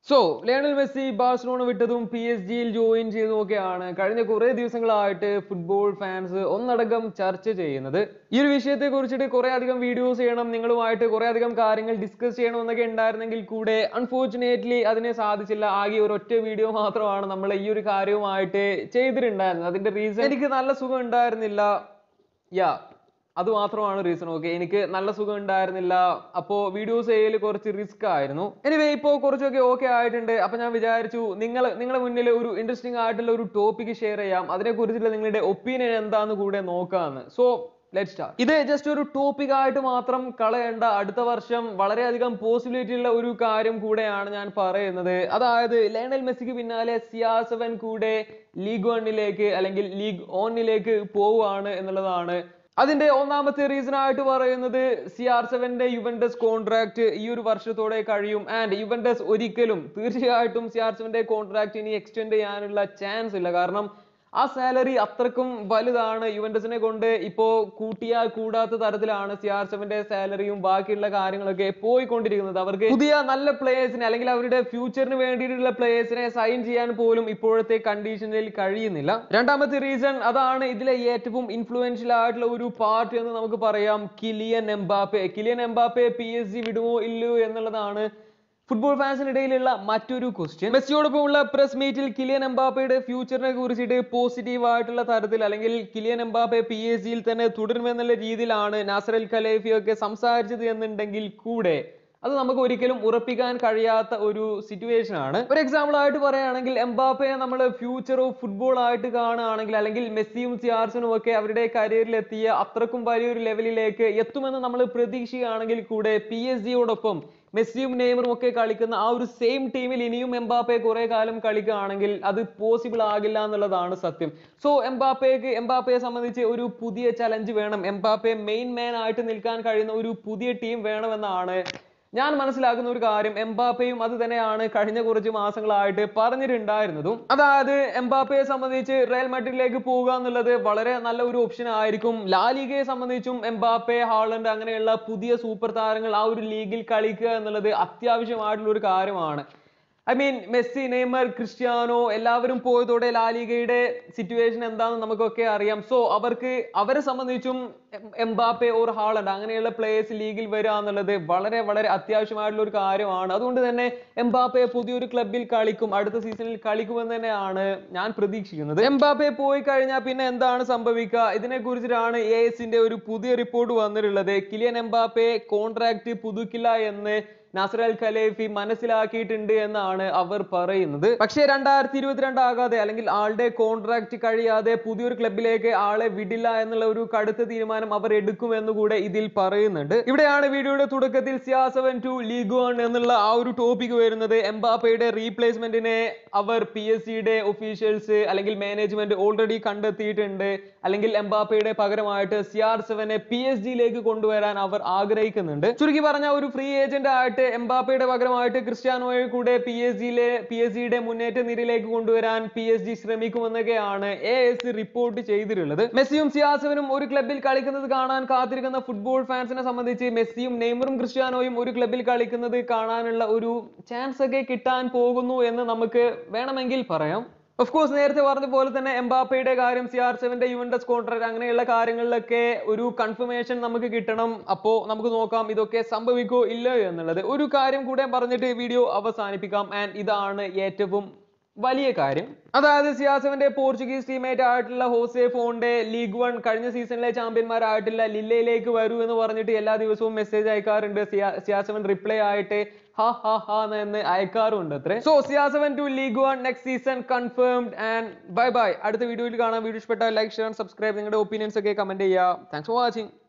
so Lionel Messi Barcelona വിട്ടതും P S ജിയിൽ join ചെയ്തതുമൊക്കെയാണ് കഴിഞ്ഞ കുറേ ദിവസങ്ങളായിട്ട് ഫുട്ബോൾ ഫാൻസ് ഒന്നടങ്കം ചർച്ച ചെയ്യുന്നത് ഈ ഒരു വിഷയത്തെ കുറിച്ചിട്ട് കുറേ അധികം വീഡിയോസ് ചെയ്യണം നിങ്ങളുമായിട്ട് കുറേ അധികം കാര്യങ്ങൾ ഡിസ്കസ് ചെയ്യണമെന്നൊക്കെ ഉണ്ടായിരുന്നെങ്കിൽ കൂടെ അൺഫോർച്ചുനേറ്റ്ലി അതിനെ സാധിച്ചില്ല ആകെ ഒരു ഒറ്റ വീഡിയോ മാത്രമാണ് നമ്മൾ ഈ ഒരു കാര്യവുമായിട്ട് ചെയ്തിട്ടുണ്ടായിരുന്നത് അതിന്റെ റീസൺ എനിക്ക് നല്ല സുഖം ഉണ്ടായിരുന്നില്ല യാ അത് മാത്രമാണ് റീസൺ ഓക്കെ എനിക്ക് നല്ല സുഖം ഉണ്ടായിരുന്നില്ല അപ്പോ വീഡിയോസ് ചെയ്യൽ കുറച്ച് റിസ്ക് ആയിരുന്നു എനിവേ ഇപ്പോൾ കുറച്ചൊക്കെ ഓക്കെ ആയിട്ടുണ്ട് അപ്പൊ ഞാൻ വിചാരിച്ചു നിങ്ങൾ നിങ്ങളുടെ മുന്നിൽ ഒരു ഇൻട്രസ്റ്റിംഗ് ആയിട്ടുള്ള ഒരു ടോപ്പിക് ഷെയർ ചെയ്യാം അതിനെ കുറിച്ചുള്ള നിങ്ങളുടെ ഒപ്പീനിയൻ എന്താന്ന് കൂടെ നോക്കാന്ന് സോ ലെറ്റ് സ്റ്റാർട്ട് ഇത് ജസ്റ്റ് ഒരു ടോപ്പിക് ആയിട്ട് മാത്രം കളയേണ്ട അടുത്ത വർഷം വളരെയധികം പോസിബിലിറ്റി ഉള്ള ഒരു കാര്യം കൂടെയാണ് ഞാൻ പറയുന്നത് അതായത് ലയണൽ മെസ്സിക്ക് പിന്നാലെ സിയാസവൻ കൂടെ ലീഗ് വണ്ണിലേക്ക് അല്ലെങ്കിൽ ലീഗ് ഓണിലേക്ക് പോവുകയാണ് എന്നുള്ളതാണ് അതിന്റെ ഒന്നാമത്തെ റീസൺ ആയിട്ട് പറയുന്നത് സി ആർ സെവന്റെ യുവന്റസ് കോൺട്രാക്ട് ഈ ഒരു വർഷത്തോടെ കഴിയും ആൻഡ് യുവന്റസ് ഒരിക്കലും തീർച്ചയായിട്ടും സി ആർ സെവന്റെ കോൺട്രാക്ട് ഇനി എക്സ്റ്റെൻഡ് ചെയ്യാനുള്ള ചാൻസ് ഇല്ല കാരണം ആ സാലറി അത്രക്കും വലുതാണ് യുവന്റസിനെ കൊണ്ട് ഇപ്പോ കൂട്ടിയാൽ കൂടാത്ത തരത്തിലാണ് സി ആർ സെവന്റെ സാലറിയും ബാക്കിയുള്ള കാര്യങ്ങളൊക്കെ പോയിക്കൊണ്ടിരിക്കുന്നത് അവർക്ക് പുതിയ നല്ല പ്ലേയേഴ്സിനെ അല്ലെങ്കിൽ അവരുടെ ഫ്യൂച്ചറിന് വേണ്ടിയിട്ടുള്ള പ്ലേയേഴ്സിനെ സൈൻ ചെയ്യാൻ പോലും ഇപ്പോഴത്തെ കണ്ടീഷനിൽ കഴിയുന്നില്ല രണ്ടാമത്തെ റീസൺ അതാണ് ഇതിലെ ഏറ്റവും ഇൻഫ്ലുവൻഷ്യൽ ആയിട്ടുള്ള ഒരു പാർട്ട് എന്ന് നമുക്ക് പറയാം Kylian Mbappe Kylian Mbappe P S G വിടുമോ ഇല്ലയോ എന്നുള്ളതാണ് ഫുട്ബോൾ ഫാൻസിനിടയിലുള്ള മറ്റൊരു ക്വസ്റ്റ്യൻ മെസ്സിയോടൊപ്പമുള്ള പ്രസ് മീറ്റിൽ കിലിയൻ എംബാപ്പയുടെ ഫ്യൂച്ചറിനെ കുറിച്ചിട്ട് പോസിറ്റീവ് ആയിട്ടുള്ള തരത്തിൽ അല്ലെങ്കിൽ കിലിയൻ എംബാപ്പെ പി എസ് ജിയിൽ തന്നെ തുടരുമെന്നുള്ള രീതിയിലാണ് നാസർ അൽ ഖലേഫി ഒക്കെ സംസാരിച്ചത് എന്നുണ്ടെങ്കിൽ കൂടെ അത് നമുക്ക് ഒരിക്കലും ഉറപ്പിക്കാൻ കഴിയാത്ത ഒരു സിറ്റുവേഷൻ ആണ് ഒരു എക്സാമ്പിൾ ആയിട്ട് പറയുകയാണെങ്കിൽ എംബാപ്പയെ നമ്മൾ ഫ്യൂച്ചർ ഓഫ് ഫുട്ബോൾ ആയിട്ട് കാണുകയാണെങ്കിൽ അല്ലെങ്കിൽ മെസ്സിയും സിയാർസനും ഒക്കെ അവരുടെ കരിയറിൽ എത്തിയ അത്രക്കും വലിയൊരു ലെവലിലേക്ക് എത്തുമെന്ന് നമ്മൾ പ്രതീക്ഷിക്കുകയാണെങ്കിൽ കൂടെ പി എസ് ജിയോടൊപ്പം മെസ്സിയും നെയ്മറും ഒക്കെ കളിക്കുന്ന ആ ഒരു സെയിം ടീമിൽ ഇനിയും എംബാപ്പെ കുറെ കാലം കളിക്കുകയാണെങ്കിൽ അത് പോസിബിൾ ആകില്ല എന്നുള്ളതാണ് സത്യം സോ എംബാപ്പയ്ക്ക് എംബാപ്പയെ സംബന്ധിച്ച് ഒരു പുതിയ ചലഞ്ച് വേണം എംബാപ്പെ മെയിൻ മാൻ ആയിട്ട് നിൽക്കാൻ കഴിയുന്ന ഒരു പുതിയ ടീം വേണമെന്നാണ് ഞാൻ മനസ്സിലാക്കുന്ന ഒരു കാര്യം എംബാപ്പയും അത് തന്നെയാണ് കഴിഞ്ഞ കുറച്ച് മാസങ്ങളായിട്ട് പറഞ്ഞിട്ടുണ്ടായിരുന്നതും അതായത് എംബാപ്പയെ സംബന്ധിച്ച് റയൽ മഡ്രിഡിലേക്ക് പോവുക എന്നുള്ളത് വളരെ നല്ല ഒരു ഓപ്ഷൻ ആയിരിക്കും ലാലിഗയെ സംബന്ധിച്ചും എംബാപ്പെ ഹാളണ്ട് അങ്ങനെയുള്ള പുതിയ സൂപ്പർ താരങ്ങൾ ആ ഒരു ലീഗിൽ കളിക്കുക എന്നുള്ളത് അത്യാവശ്യമായിട്ടുള്ള ഒരു കാര്യമാണ് I mean Messi Neymar Cristiano എല്ലാവരും പോയതോടെ ലാലിഗയുടെ സിറ്റുവേഷൻ എന്താണെന്ന് നമുക്കൊക്കെ അറിയാം സോ അവർക്ക് അവരെ സംബന്ധിച്ചും എം- എംബാപ്പെ ഓർ ഹാളണ്ട് അങ്ങനെയുള്ള പ്ലേയേഴ്സ് ലീഗിൽ വരിക എന്നുള്ളത് വളരെ വളരെ അത്യാവശ്യമായിട്ടുള്ള ഒരു കാര്യമാണ് അതുകൊണ്ട് തന്നെ എംബാപ്പെ പുതിയൊരു ക്ലബിൽ കളിക്കും അടുത്ത സീസണിൽ കളിക്കുമെന്ന് തന്നെയാണ് ഞാൻ പ്രതീക്ഷിക്കുന്നത് എംബാപ്പെ പോയി കഴിഞ്ഞാൽ പിന്നെ എന്താണ് സംഭവിക്കുക ഇതിനെ കുറിച്ചിട്ടാണ് എ എസിന്റെ ഒരു പുതിയ റിപ്പോർട്ട് വന്നിട്ടുള്ളത് കിലിയൻ എംബാപ്പെ കോൺട്രാക്ട് പുതുക്കില്ല എന്ന് നാസർ അൽ ഖലേഫി മനസ്സിലാക്കിയിട്ടുണ്ട് എന്നാണ് അവർ പറയുന്നത് പക്ഷേ രണ്ടായിരത്തി ഇരുപത്തിരണ്ട് ആകാതെ അല്ലെങ്കിൽ ആളുടെ കോൺട്രാക്ട് കഴിയാതെ പുതിയൊരു ക്ലബിലേക്ക് ആളെ വിടില്ല എന്നുള്ള ഒരു കടുത്ത തീരുമാനം അവർ എടുക്കുമെന്ന് കൂടെ ഇതിൽ പറയുന്നുണ്ട് ഇവിടെയാണ് വീഡിയോയുടെ തുടക്കത്തിൽ സിയാസവൻ ടു ലീഗ് വൺ എന്നുള്ള ആ ഒരു ടോപ്പിക് വരുന്നത് എംബാപ്പയുടെ റീപ്ലേസ്മെന്റിനെ അവർ പി എസ് സിയുടെ ഒഫീഷ്യൽസ് അല്ലെങ്കിൽ മാനേജ്മെന്റ് ഓൾറെഡി കണ്ടെത്തിയിട്ടുണ്ട് അല്ലെങ്കിൽ എംബാപ്പയുടെ പകരമായിട്ട് സി ആർ സെവനെ പി എസ് ജിയിലേക്ക് കൊണ്ടുവരാൻ അവർ ആഗ്രഹിക്കുന്നുണ്ട് ചുരുക്കി പറഞ്ഞ ഒരു ഫ്രീ ഏജന്റ് ആയിട്ട് എംബാപ്പയുടെ പകരമായിട്ട് ക്രിസ്ത്യാനോയെ കൂടെ പി എസ് ജിയിലെ പി എസ് ജിയുടെ മുന്നേറ്റ നിരയിലേക്ക് കൊണ്ടുവരാൻ പി എസ് ജി ശ്രമിക്കുമെന്നൊക്കെയാണ് എ എസ് റിപ്പോർട്ട് ചെയ്തിട്ടുള്ളത് മെസ്സിയും സിയാസവനും ഒരു ക്ലബിൽ കളിക്കുന്നത് കാണാൻ കാത്തിരിക്കുന്ന ഫുട്ബോൾ ഫാൻസിനെ സംബന്ധിച്ച് മെസ്സിയും നെയ്മറും ക്രിസ്ത്യാനോയും ഒരു ക്ലബിൽ കളിക്കുന്നത് കാണാനുള്ള ഒരു ചാൻസ് ഒക്കെ കിട്ടാൻ പോകുന്നു എന്ന് നമുക്ക് വേണമെങ്കിൽ പറയാം ഓഫ് കോഴ്സ് നേരത്തെ പറഞ്ഞ പോലെ തന്നെ എംബാപ്പയുടെ കാര്യം സി ആർ സെവന്റെ യുവന്റസ് കോൺട്രാക്ട് അങ്ങനെയുള്ള കാര്യങ്ങളിലൊക്കെ ഒരു കൺഫർമേഷൻ നമുക്ക് കിട്ടണം അപ്പോ നമുക്ക് നോക്കാം ഇതൊക്കെ സംഭവിക്കോ ഇല്ലയോ എന്നുള്ളത് ഒരു കാര്യം കൂടെ പറഞ്ഞിട്ട് വീഡിയോ അവസാനിപ്പിക്കാം ആൻഡ് ഇതാണ് ഏറ്റവും വലിയ കാര്യം അതായത് സിയാസവന്റെ പോർച്ചുഗീസ് ടീമേറ്റ് ആയിട്ടുള്ള ഹോസെ ഫോണ്ടെ ലീഗ് വൺ കഴിഞ്ഞ സീസണിലെ ചാമ്പ്യന്മാരായിട്ടുള്ള ലില്ലയിലേക്ക് വരൂ എന്ന് പറഞ്ഞിട്ട് എല്ലാ ദിവസവും മെസ്സേജ് അയക്കാറുണ്ട് സിയാസവൻ റിപ്ലൈ ആയിട്ട് ഹാ ഹാ ഹാ എന്ന് അയക്കാറുണ്ട് അത്രേ so C R seven to league one next season confirmed and bye bye അടുത്ത വീഡിയോയിൽ കാണാം വീഡിയോ ഇഷ്ടപ്പെട്ടാൽ ലൈക്ക് ഷെയർ സബ്സ്ക്രൈബ് നിങ്ങളുടെ ഒപ്പീനിയൻസ് ഒക്കെ കമന്റ് ചെയ്യുക താങ്ക്സ് ഫോർ വാച്ചിങ്